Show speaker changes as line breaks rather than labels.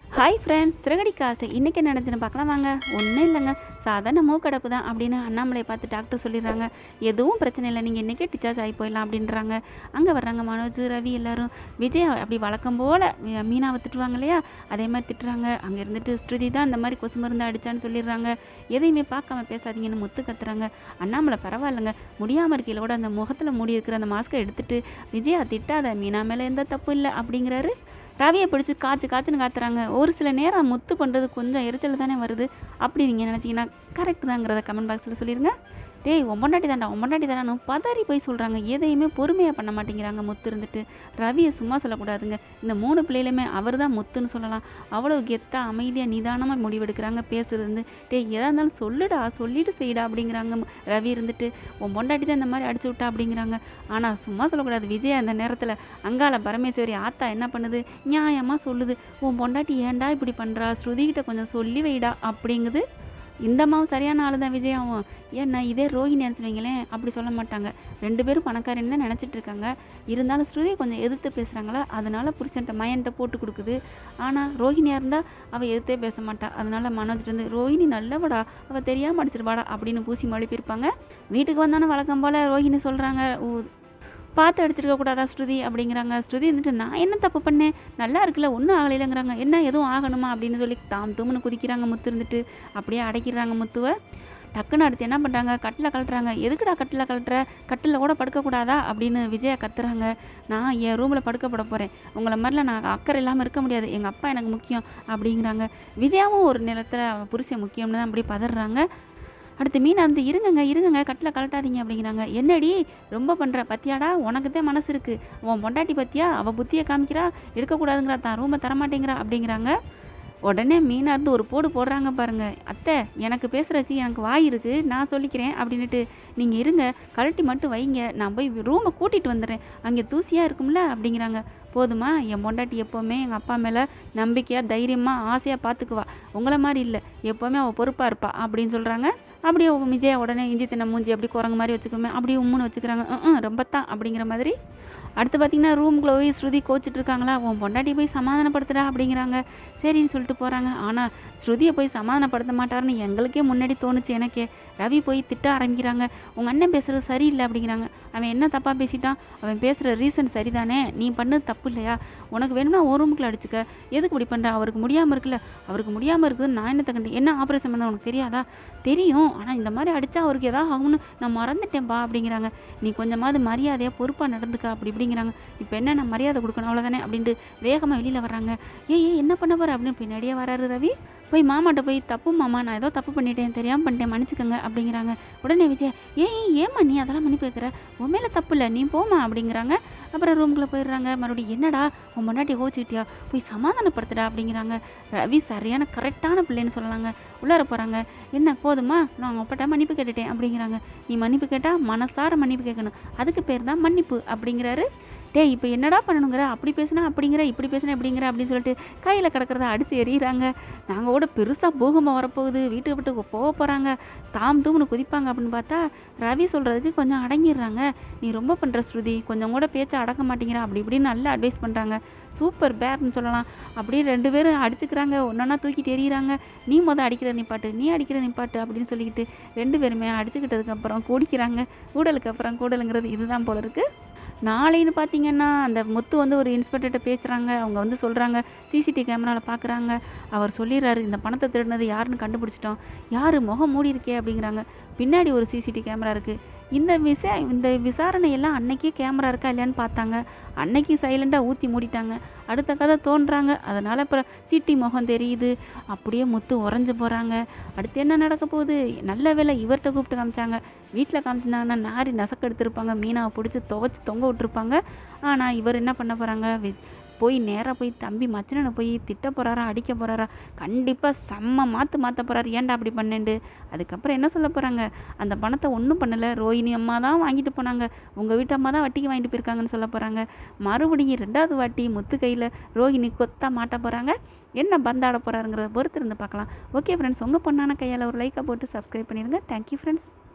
hi friends சிறகடி காசு இன்றைக்கி என்ன நடந்துச்சுன்னு பார்க்கலாம் வாங்க ஒன்றும் இல்லைங்க சாதாரண மூக்கடப்பு தான் அப்படின்னு அண்ணாமலையை பார்த்து டாக்டர் சொல்லிடுறாங்க எதுவும் பிரச்சனை இல்லை நீங்கள் இன்றைக்கே டிச்சார்ஜ் ஆகி போயிடலாம் அப்படின்றாங்க அங்கே வர்றாங்க மனோஜ் ரவி எல்லாரும் விஜய் அப்படி வழக்கம் போல் மீனாவை திட்டுவாங்க இல்லையா அதே மாதிரி திட்டுறாங்க அங்கே இருந்துட்டு ஸ்ருதி தான் இந்த மாதிரி கொசு மருந்து அடிச்சான்னு சொல்லிடுறாங்க எதையுமே பார்க்காம பேசாதீங்கன்னு முத்து கத்துறாங்க அண்ணாமலை பரவாயில்லைங்க முடியாமல் இருக்கையிலோட அந்த முகத்தில் மூடி இருக்கிற அந்த மாஸ்க்கை எடுத்துட்டு விஜயா திட்டாத மீனா மேலே எந்த தப்பு இல்லை அப்படிங்கிறாரு ரவியை பிடிச்சி காய்ச்சி காய்ச்சின்னு காத்துறாங்க ஒரு சில நேரம் முத்து பண்ணுறது கொஞ்சம் எரிச்சல் தானே வருது அப்படி நீங்கள் நினச்சிங்கன்னா கரெக்ட் தாங்கிறத கமெண்ட் பாக்ஸில் சொல்லிடுங்க டேய் ஒம்பண்டாட்டி தாண்டா ஒம்பண்டாட்டி தானு பதறி போய் சொல்கிறாங்க எதையுமே பொறுமையாக பண்ண மாட்டேங்கிறாங்க முத்து இருந்துட்டு ரவியை சும்மா சொல்லக்கூடாதுங்க இந்த மூணு பிள்ளைகளுமே அவர் தான் முத்துன்னு சொல்லலாம் அவ்வளோ கெத்தா அமைதியாக நிதானமாக முடிவெடுக்கிறாங்க பேசுறது வந்து டேய் எதாக இருந்தாலும் சொல்லுடா சொல்லிட்டு செய்டா அப்படிங்கிறாங்க ரவி இருந்துட்டு உன் பொண்டாட்டி தான் இந்த மாதிரி அடிச்சு விட்டா அப்படிங்கிறாங்க ஆனால் சும்மா சொல்லக்கூடாது விஜய் அந்த நேரத்தில் அங்கால பரமேஸ்வரி ஆத்தா என்ன பண்ணுது நியாயமாக சொல்லுது உன் பொண்டாட்டி ஏன்டா இப்படி பண்ணுறா ஸ்ருதிகிட்ட கொஞ்சம் சொல்லி வைடா அப்படிங்குது இந்த அம்மாவும் சரியான ஆளு தான் விஜயாவும் ஏன்னா இதே ரோஹிணி வைங்களேன் அப்படி சொல்ல மாட்டாங்க ரெண்டு பேரும் பணக்காரன்னு தான் நினச்சிட்டு இருக்காங்க இருந்தாலும் ஸ்ருதி கொஞ்சம் எதிர்த்து பேசுகிறாங்களா அதனால புருஷன்ட்ட மயன்ட்ட போட்டு கொடுக்குது ஆனால் ரோஹிணியாக இருந்தால் அவள் எதிர்த்தே பேச மாட்டா அதனால மனோஜ்ட்டு வந்து ரோஹிணி நல்லவடா அவள் தெரியாமல் அடிச்சிருவாடா அப்படின்னு பூசி மழுப்பியிருப்பாங்க வீட்டுக்கு வந்தானே வழக்கம் போல் ரோஹிணி சொல்கிறாங்க பார்த்து அடிச்சிருக்க கூடாதா ஸ்ருதி அப்படிங்கிறாங்க ஸ்ருதி வந்துட்டு நான் என்ன தப்பு பண்ணேன் நல்லா இருக்குல்ல ஒன்றும் ஆகலைங்கிறாங்க என்ன எதுவும் ஆகணுமா அப்படின்னு சொல்லி தாம் தூம்னு குதிக்கிறாங்க முத்து இருந்துட்டு அப்படியே அடைக்கிறாங்க முத்துவை டக்குன்னு அடுத்து என்ன பண்ணுறாங்க கட்டில் கழட்டுறாங்க எதுக்குடா கட்டில் கழட்டுற கட்டில் கூட படுக்கக்கூடாதா அப்படின்னு விஜயா கத்துறாங்க நான் என் ரூமில் படுக்கப்பட போகிறேன் உங்களை மாதிரிலாம் நான் அக்கறை இல்லாமல் இருக்க முடியாது எங்கள் அப்பா எனக்கு முக்கியம் அப்படிங்கிறாங்க விஜயாவும் ஒரு நேரத்தில் புருஷன் முக்கியம்னு தான் அப்படி பதறாங்க அடுத்து மீனா வந்து இருங்கங்க இருங்கங்க கட்டில் கலட்டாதீங்க அப்படிங்கிறாங்க என்னடி ரொம்ப பண்ணுற பத்தியாடா உனக்கு தான் மனசு இருக்குது உன் பொண்டாட்டி பத்தியா அவள் புத்தியை காமிக்கிறா எடுக்கக்கூடாதுங்கிறா தான் ரூமை தரமாட்டேங்கிறா அப்படிங்கிறாங்க உடனே மீனா இருந்து ஒரு போடு போடுறாங்க பாருங்க அத்தை எனக்கு பேசுறதுக்கு எனக்கு வாய் இருக்கு நான் சொல்லிக்கிறேன் அப்படின்னுட்டு நீங்கள் இருங்க கழட்டி மட்டும் வைங்க நான் போய் ரூமை கூட்டிகிட்டு வந்துடுறேன் அங்கே தூசியாக இருக்கும்ல அப்படிங்கிறாங்க போதுமா என் பொண்டாட்டி எப்போவுமே எங்கள் அப்பா மேலே நம்பிக்கையாக தைரியமாக ஆசையாக பார்த்துக்குவா உங்களை மாதிரி இல்லை எப்போவுமே அவள் பொறுப்பாக இருப்பா அப்படின்னு சொல்கிறாங்க அப்படியே விஜயா உடனே இஞ்சி தின்ன மூஞ்சி அப்படி குரங்கு மாதிரி வச்சுக்கோமே அப்படியே உம்முன்னு வச்சுக்கிறாங்க ம் ரொம்ப தான் அப்படிங்கிற மாதிரி அடுத்து பார்த்தீங்கன்னா ரூம்குள்ளே போய் ஸ்ருதி கோச்சிட்டு இருக்காங்களா உன் பொண்டாட்டி போய் சமாதானப்படுத்துடா அப்படிங்கிறாங்க சரின்னு சொல்லிட்டு போகிறாங்க ஆனால் ஸ்ருதியை போய் சமாதானப்படுத்த மாட்டாருன்னு எங்களுக்கே முன்னாடி தோணுச்சு எனக்கே ரவி போய் திட்ட ஆரம்பிக்கிறாங்க உங்கள் அண்ணன் பேசுகிறது சரியில்லை அப்படிங்கிறாங்க அவன் என்ன தப்பாக பேசிட்டான் அவன் பேசுகிற ரீசன் சரிதானே நீ பண்ணது தப்பு இல்லையா உனக்கு வேணும்னா ஒரு ரூமுக்குள்ள அடிச்சுக்க எதுக்கு இப்படி பண்ணுற அவருக்கு முடியாமல் இருக்குல்ல அவருக்கு முடியாமல் இருக்குது நான் என்ன தகண்டு என்ன ஆப்ரேஷன் பண்ண உனக்கு தெரியாதா தெரியும் ஆனால் இந்த மாதிரி அடித்தா அவருக்கு எதாவது ஆகும்னு நான் மறந்துட்டேன்பா அப்படிங்கிறாங்க நீ கொஞ்சமாவது மரியாதையாக பொறுப்பாக நடந்துக்க அப்படி இப்படிங்கிறாங்க இப்போ என்ன நான் மரியாதை கொடுக்கணும் அவ்வளோதானே அப்படின்ட்டு வேகமாக வெளியில் வர்றாங்க ஏய் ஏய் என்ன பண்ண போகிற அப்படின்னு பின்னாடியே வராரு ரவி போய் மாமாட்ட போய் தப்பு மாமா நான் ஏதோ தப்பு பண்ணிட்டேன் தெரியாமல் பண்ணிட்டேன் மன்னிச்சுக்கோங்க அப்படிங்கிறாங்க உடனே விஜய் ஏய் ஏம்மா நீ அதெல்லாம் மன்னிப்பு வைக்கிற உன் மேலே தப்பு இல்லை நீ போமா அப்படிங்கிறாங்க அப்புறம் ரூம்குள்ளே போயிடுறாங்க மறுபடியும் என்னடா உன் முன்னாடி கோச்சிக்கிட்டியா போய் சமாதானப்படுத்துடா அப்படிங்கிறாங்க ரவி சரியான கரெக்டான பிள்ளைன்னு சொல்லலாங்க உள்ளார போகிறாங்க என்ன போதுமா நான் அவங்க அப்பாட்ட மன்னிப்பு கேட்டுட்டேன் அப்படிங்கிறாங்க நீ மன்னிப்பு கேட்டால் மனசார மன்னிப்பு கேட்கணும் அதுக்கு பேர் தான் மன்னிப்பு அப்படிங்கிறாரு டேய் இப்போ என்னடா பண்ணணுங்கிற அப்படி பேசுனா அப்படிங்கிற இப்படி பேசுனா இப்படிங்கிற அப்படின்னு சொல்லிட்டு கையில் கிடக்கிறத அடித்து எறிகிறாங்க நாங்கள் கூட பெருசாக பூகம்பம் வரப்போகுது வீட்டுக்கு விட்டு போக போகிறாங்க தாம் தூம்னு குதிப்பாங்க அப்படின்னு பார்த்தா ரவி சொல்கிறதுக்கு கொஞ்சம் அடங்கிடுறாங்க நீ ரொம்ப பண்ணுற ஸ்ருதி கொஞ்சம் கூட பேச்சை அடக்க மாட்டேங்கிற அப்படி இப்படின்னு நல்லா அட்வைஸ் பண்ணுறாங்க சூப்பர் பேர்னு சொல்லலாம் அப்படியே ரெண்டு பேரும் அடிச்சுக்கிறாங்க ஒன்றா தூக்கிட்டு எறிகிறாங்க நீ மொதல் அடிக்கிற நிப்பாட்டு நீ அடிக்கிற நிப்பாட்டு அப்படின்னு சொல்லிக்கிட்டு ரெண்டு பேருமே அடிச்சுக்கிட்டதுக்கப்புறம் கூடிக்கிறாங்க கூடலுக்கு அப்புறம் கூடலுங்கிறது இதுதான் போல இருக்குது நாளைன்னு பார்த்தீங்கன்னா அந்த முத்து வந்து ஒரு இன்ஸ்பெக்டர்கிட்ட பேசுகிறாங்க அவங்க வந்து சொல்கிறாங்க சிசிடிவி கேமராவில் பார்க்குறாங்க அவர் சொல்லிடுறாரு இந்த பணத்தை திருடினது யாருன்னு கண்டுபிடிச்சிட்டோம் யார் முகம் மூடி இருக்கே அப்படிங்கிறாங்க பின்னாடி ஒரு சிசிடிவி கேமரா இருக்குது இந்த விசா இந்த விசாரணை எல்லாம் அன்னைக்கே கேமரா இருக்கா இல்லையான்னு பார்த்தாங்க அன்னைக்கு சைலண்டாக ஊற்றி மூடிட்டாங்க அடுத்த கதை தோன்றாங்க அதனால் அப்புறம் சிட்டி முகம் தெரியுது அப்படியே முத்து உறைஞ்சு போகிறாங்க அடுத்து என்ன நடக்க போகுது நல்ல வேலை இவர்கிட்ட கூப்பிட்டு காமிச்சாங்க வீட்டில் காமிச்சிருந்தாங்கன்னா நாரி நசக்கு எடுத்திருப்பாங்க மீனாவை பிடிச்சி துவச்சி தொங்க விட்டுருப்பாங்க ஆனால் இவர் என்ன பண்ண போகிறாங்க போய் நேராக போய் தம்பி மச்சனனை போய் திட்ட போகிறாரா அடிக்க போகிறாரா கண்டிப்பாக செம்ம மாற்று மாற்ற போகிறாரு ஏன்டா அப்படி பண்ணேன்டு அதுக்கப்புறம் என்ன சொல்ல போகிறாங்க அந்த பணத்தை ஒன்றும் பண்ணலை ரோஹிணி அம்மா தான் வாங்கிட்டு போனாங்க உங்கள் வீட்டு அம்மா தான் வட்டிக்கு வாங்கிட்டு போயிருக்காங்கன்னு சொல்ல போகிறாங்க மறுபடியும் ரெண்டாவது வாட்டி முத்து கையில் ரோஹிணி கொத்தா மாட்ட போகிறாங்க என்ன பந்தாட போகிறாருங்கிறத பொறுத்து இருந்து பார்க்கலாம் ஓகே ஃப்ரெண்ட்ஸ் உங்கள் பொண்ணான கையால் ஒரு லைக்கை போட்டு சப்ஸ்கிரைப் பண்ணிடுங்க தேங்க்யூ ஃப்ரெண்ட்ஸ்